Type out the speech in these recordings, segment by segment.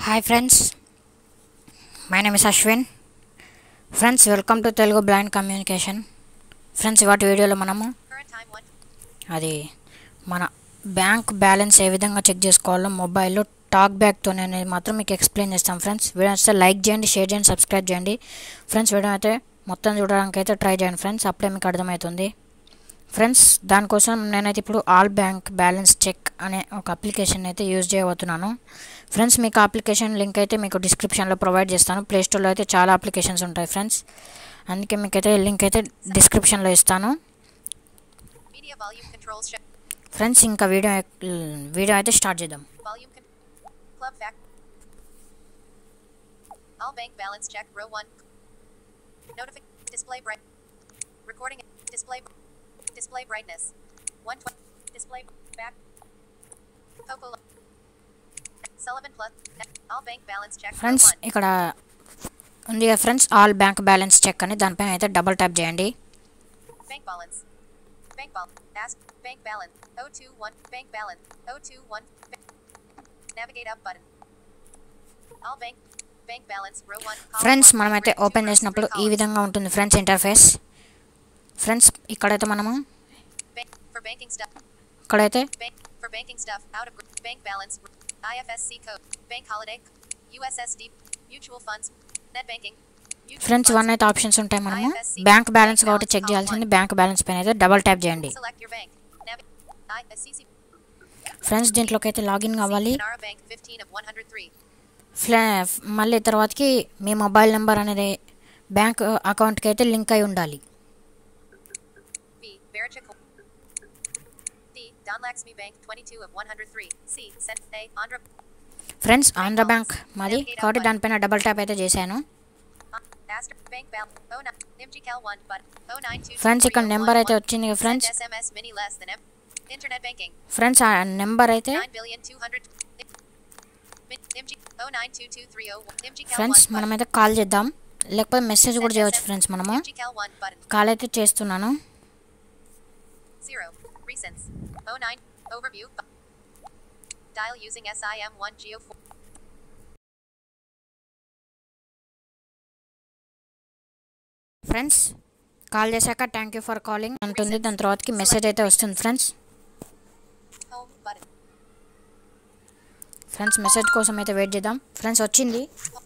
Hi friends my name is Ashwin friends welcome to Telugu blind communication friends ఇవాటి వీడియోలో మనము Current time one. అది మన బ్యాంక్ బ్యాలెన్స్ ఏ విధంగా చెక్ చేసుకోవాలో మొబైల్లో టాక్ బ్యాక్తోనే అనేది మాత్రం మీకు ఎక్స్ప్లెయిన్ చేస్తాం ఫ్రెండ్స్ వీడియో వస్తే లైక్ చేయండి షేర్ చేయండి సబ్స్క్రైబ్ చేయండి ఫ్రెండ్స్ వీడియో అయితే మొత్తం చూడడానికి అయితే ట్రై చేయండి ఫ్రెండ్స్ అప్పుడే మీకు అర్థమవుతుంది ఫ్రెండ్స్ దానికోసం నేనైతే ఇప్పుడు ఆల్ బ్యాంక్ బ్యాలెన్స్ చెక్ అనే ఒక అప్లికేషన్ అయితే యూజ్ చేయబోతున్నాను ఫ్రెండ్స్ మీకు అప్లికేషన్ లింక్ అయితే మీకు డిస్క్రిప్షన్లో ప్రొవైడ్ చేస్తాను ప్లే స్టోర్లో అయితే చాలా అప్లికేషన్స్ ఉంటాయి ఫ్రెండ్స్ అందుకే మీకైతే లింక్ అయితే డిస్క్రిప్షన్లో ఇస్తాను Media volume controls check. Friends ఇంకా వీడియో వీడియో అయితే స్టార్ట్ చేద్దాం Volume con- Club fact. All bank balance check row one. Notific display bright. Recording display display brightness. One twenty display back. Coco Sullivan plus all bank balance check row friends one. ఇక్కడ ఉంది కదా friends all bank balance check అని దానిపైన అయితే double tap చేయండి Bank balance. Bank balance. Ask bank balance. 021 bank balance. 021 ba- navigate up button. All bank bank balance row 1 column friends one, మనమైతే grid, two open rows, చేసినప్పుడు three ఈ columns. విధంగా ఉంటుంది friends interface friends ఇక్కడైతే మనము Bank for banking stuff. ఇక్కడైతే Bank for banking stuff out of grid, bank balance IFSC code bank holiday USSD mutual funds net banking mutual friends funds. One అయితే options ఉంటాయి మనము bank balance కాబట్టి check చేయాల్సింది bank balance పైన అయితే double tap చేయండి Select your bank. Navi- IFSC friends దీంట్లోకి అయితే లాగిన్ కావాలి Canara Bank 15 of 103. ఫ్లా మళ్ళీ తర్వాతకి మీ మొబైల్ నెంబర్ అనేది బ్యాంక్ అకౌంట్కి అయితే లింక్ అయి ఉండాలి B. Verichik. D. Don Laxmi Bank 22 of 103. C. Cent A. Andhra. Friends Andhra bank మాది కాబట్టి దానిపైన డబల్ ట్యాప్ అయితే చేశాను Astra. Bank Bal. 09. Nimji Cal 1. But 092. Friends ఇక్కడ నెంబర్ అయితే వచ్చింది కదా friends Send SMS mini less than M. Internet banking. Friends ఆ నెంబర్ అయితే 9 billion 200. Nimji 092230. Nimji Cal 1. Friends button. మనమైతే కాల్ చేద్దాం లేకపోతే మెసేజ్ కూడా Send చేయవచ్చు SM ఫ్రెండ్స్ మనము Nimji Cal 1. Button. కాల్ అయితే చేస్తున్నాను 0. Recents. 09. Overview. Dial using SIM1 Geo 4. Friends call చేశాక థ్యాంక్ యూ ఫర్ కాలింగ్ అంటుంది దాని తర్వాతకి మెసేజ్ అయితే వస్తుంది friends Home. Button. Friends message కోసం అయితే వెయిట్ చేద్దాం ఫ్రెండ్స్ వచ్చింది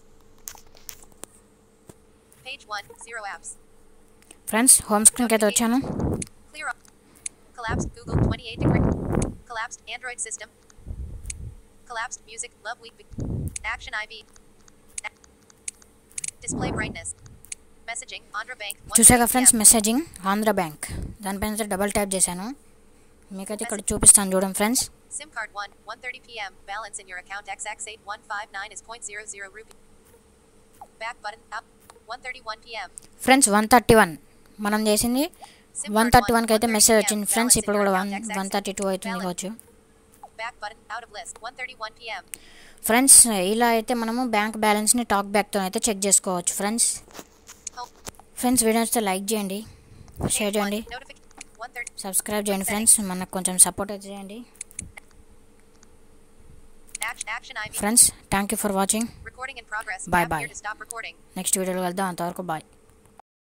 Page 1. Zero apps. Friends home స్క్రీన్కి అయితే వచ్చాను Clear up. Collapsed Google 28 degree. Collapsed Android system. Collapsed music. Love week. Action IV. Display brightness. Messaging. Andhra Bank. 1:30 చూసాక friends PM. Messaging Andhra bank దానిపైన అయితే డబల్ ట్యాప్ చేశాను మీకైతే ఇక్కడ చూపిస్తాను చూడండి friends SIM card 1. 1:30 PM. Balance in your account XX8159 is 0.00 rupee. Back button. Up. 1:31 PM. Friends one thirty one మనం చేసింది SIM వన్ card థర్టీ 1, వన్కి అయితే 1:30 మెసేజ్ PM. వచ్చింది ఫ్రెండ్స్ Balance in ఇప్పుడు your కూడా one account one thirty two అవుతుంది Balance. కావచ్చు Back button. Out of list. 1:31 PM. Friends ఇలా అయితే మనము బ్యాంక్ బ్యాలెన్స్ని టాక్ బ్యాక్తో అయితే చెక్ చేసుకోవచ్చు ఫ్రెండ్స్ Home. ఫ్రెండ్స్ వీడియో వస్తే లైక్ చేయండి షేర్ Page 1. చేయండి Notification. 1:30. సబ్స్క్రైబ్ చేయండి ఫ్రెండ్స్ మనకు కొంచెం సపోర్ట్ అయితే చేయండి Action, action IV. Friends thank you for watching Recording in progress. Bye Tap bye. here to stop recording. Next వీడియోలో వెళ్దాం అంతవరకు బాయ్